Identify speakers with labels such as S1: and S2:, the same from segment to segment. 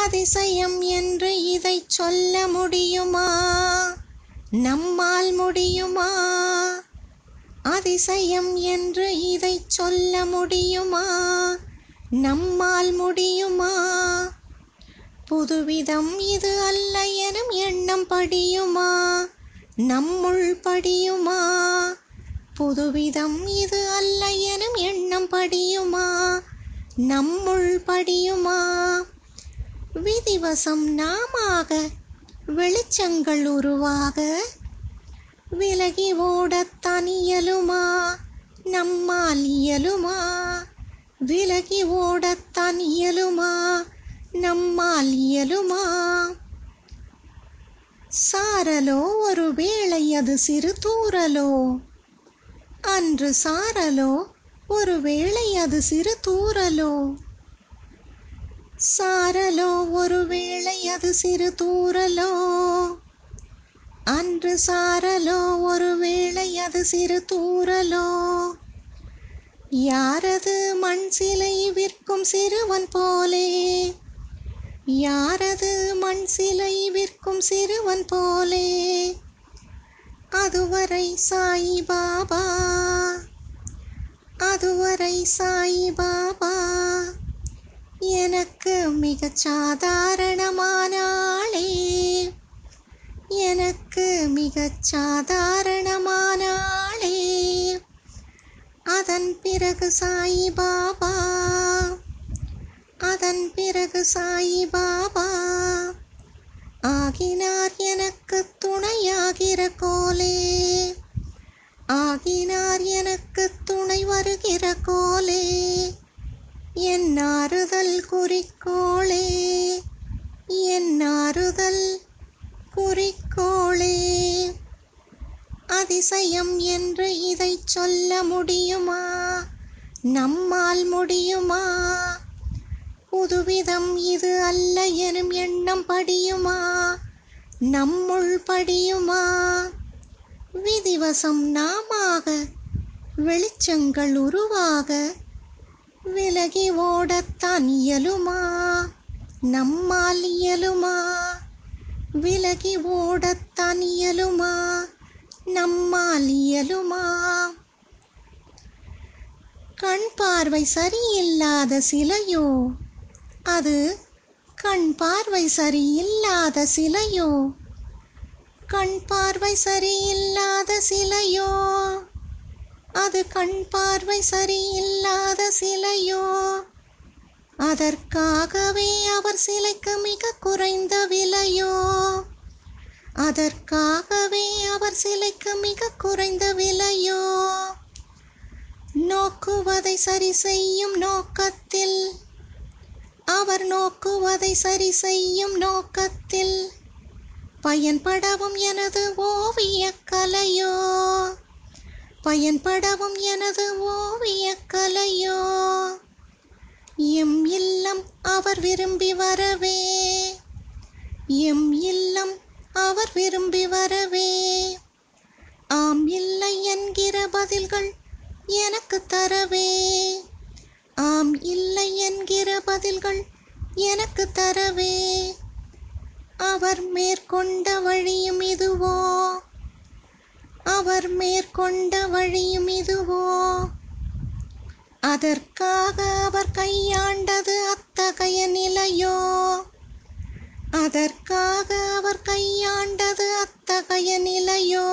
S1: அதிசயம் என்று இதைச் சொல்ல முடியுமா நம்மால் முடியுமா அதிசயம் என்று இதைச் சொல்ல முடியுமா நம்மால் முடியுமா புதுவிதம் இது அல்ல எனும் எண்ணம் படியுமா நம்முள் படியுமா புதுவிதம் இது அல்ல எனும் எண்ணம் படியுமா நம்முள் படியுமா விதிவசம் நாமாக வெளிச்சங்கள் உருவாக விலகி ஓடத்தான் இயலுமா நம்மால் இயலுமா விலகி ஓடத்தான் இயலுமா நம்மால் இயலுமா சாரலோ ஒரு வேளை அது சிறு தூரலோ அன்று சாரலோ ஒரு வேளை அது சிறு தூரலோ சாரலோ ஒரு வேளை அது சிறு தூரலோ அன்று சாரலோ ஒரு வேளை அது சிறு தூரலோ யாரது மண் சிலை விற்கும் சிறுவன் போலே யாரது மண் சிலை விற்கும் சிறுவன் போலே அதுவரை சாயி பாபா அதுவரை சாயி பாபா எனக்கு மிகச் சாதாரணமான ஆளே எனக்கு மிகச் சாதாரணமான ஆளே அதன் பிறகு சாயி பாபா அதன் பிறகு சாயி பாபா ஆகினார் எனக்கு துணையாகிற கோலே ஆகினார் எனக்கு துணை வருகிற கோலே என் ஆறுதல் குறிக்கோளே என் ஆறுதல் குறிக்கோளே அதிசயம் என்று இதைச் சொல்ல முடியுமா நம்மால் முடியுமா புதுவிதம் இது அல்ல எனும் எண்ணம் படியுமா நம்முள் படியுமா விதிவசம் நாமாக வெளிச்சங்கள் உருவாக விலகி ஓடத்தான் இயலுமா நம்மால் இயலுமா விலகி ஓடத்தான் இயலுமா நம்மால் இயலுமா கண் பார்வை சரியில்லாத சிலையோ அது கண் பார்வை சரியில்லாத சிலையோ கண் பார்வை சரியில்லாத சிலையோ அது கண் பார்வை சரியில்லாத சிலையோ அதற்காகவே அவர் சிலைக்கு மிக குறைந்த விலையோ அதற்காகவே அவர் சிலைக்கு மிக குறைந்த விலையோ நோக்குவதை சரி செய்யும் நோக்கத்தில் அவர் நோக்குவதை சரி செய்யும் நோக்கத்தில் பயன்படவும் எனது ஓவியக் கலையோ பயன்படவும் எனது ஓவியக் கலையோ எம் இல்லம் அவர் விரும்பி வரவே எம் இல்லம் அவர் விரும்பி வரவே ஆம் இல்லை என்கிற பதில்கள் எனக்கு தரவே ஆம் இல்லை என்கிற பதில்கள் எனக்கு தரவே அவர் மேற்கொண்ட வழியும் இதுவோ அவர் மேற்கொண்ட வழியும் இதுவோ அதற்காக அவர் கையாண்டது அத்தகைய நிலையோ அதற்காக அவர் கையாண்டது அத்தகைய நிலையோ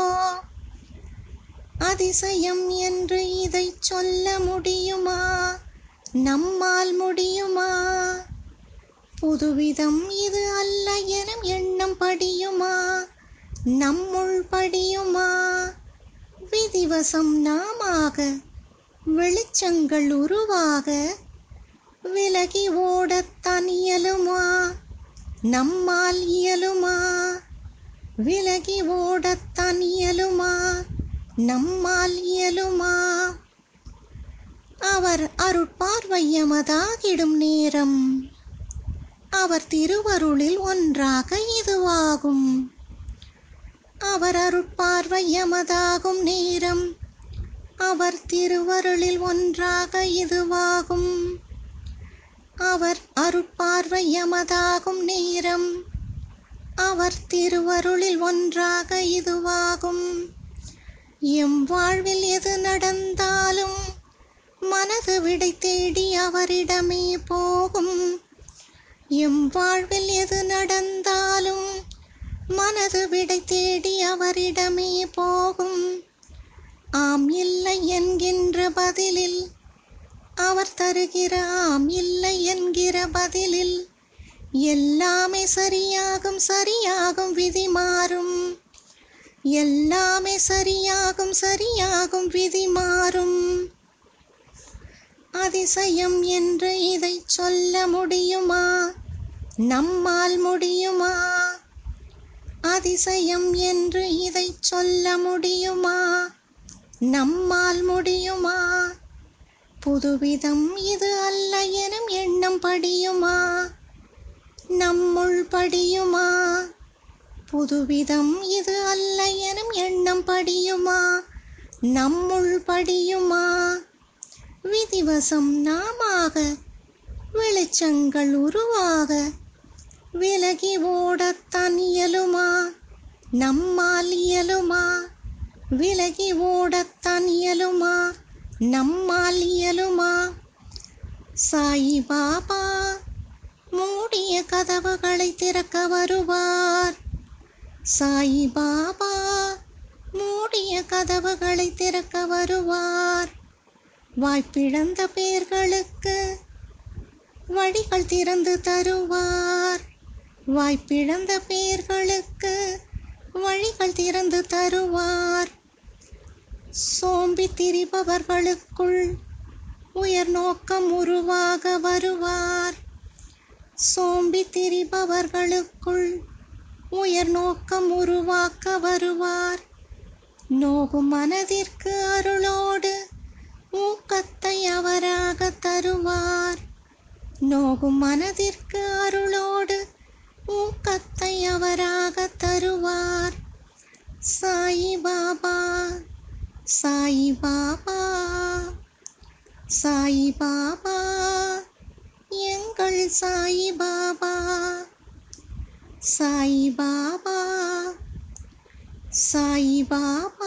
S1: அதிசயம் என்று இதைச் சொல்ல முடியுமா நம்மால் முடியுமா புதுவிதம் இது அல்ல எனும் எண்ணம் படியுமா நம்முள் படியுமா விதிவசம் நாமாக வெளிச்சங்கள் உருவாக விலகி ஓடத்தான் இயலுமா நம்மால் இயலுமா விலகி ஓடத்தான் இயலுமா நம்மால் இயலுமா அவர் அருட்பார்வை எமதாகிடும் நேரம் அவர் திருவருளில் ஒன்றாக இதுவாகும் அவர் அருட்பார்வை எமதாகும் நேரம் அவர் திருவருளில் ஒன்றாக இதுவாகும் அவர் அருட்பார்வை எமதாகும் நேரம் அவர் திருவருளில் ஒன்றாக இதுவாகும் எம் வாழ்வில் எது நடந்தாலும் மனது விடை தேடி அவரிடமே போகும் எம் வாழ்வில் எது நடந்தாலும் மனது விடை தேடி அவரிடமே போகும் ஆம் இல்லை என்கின்ற பதிலில் அவர் தருகிற ஆம் இல்லை என்கிற பதிலில் எல்லாமே சரியாகும் சரியாகும் விதி மாறும் எல்லாமே சரியாகும் சரியாகும் விதி மாறும் அதிசயம் என்று இதை சொல்ல முடியுமா நம்மால் முடியுமா அதிசயம் என்று இதை சொல்ல முடியுமா நம்மால் முடியுமா புதுவிதம் இது அல்ல எனும் எண்ணம் படியுமா நம்முள் படியுமா புதுவிதம் இது அல்ல எனும் எண்ணம் படியுமா நம்முள் படியுமா விதிவசம் நாமாக வெளிச்சங்கள் உருவாக விலகி ஓடத்தான் இயலுமா நம்மால் இயலுமா விலகி ஓடத்தான் இயலுமா நம்மால் இயலுமா சாயி பாபா மூடிய கதவுகளை திறக்க வருவார் சாயி பாபா மூடிய கதவுகளை திறக்க வருவார் வாய்ப்பிழந்த பேர்களுக்கு வழிகள் திறந்து தருவார் வாய்ப்பிழந்த பேர்களுக்கு வழிகள் திறந்து தருவார் சோம்பி திரிபவர்களுக்குள் உயர் நோக்கம் உருவாக வருவார் சோம்பி திரிபவர்களுக்குள் உயர் நோக்கம் உருவாக்க வருவார் நோகும் மனதிற்கு அருளோடு ஊக்கத்தை அவராக தருவார் நோகும் மனதிற்கு அருளோடு ஊக்கத்தை அவராக தருவார் சாயி பாபா சாயி பாபா சாயி பாபா எங்கள் சாயி பாபா சாயி பாபா சாயி பாபா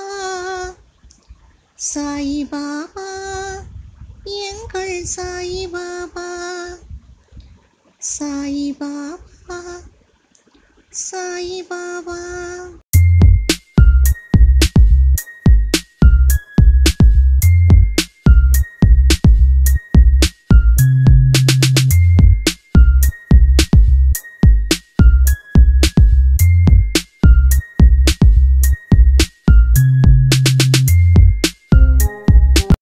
S1: சாயி பாபா எங்கள் சாயி பாபா சாயி பாபா சாயி பாபா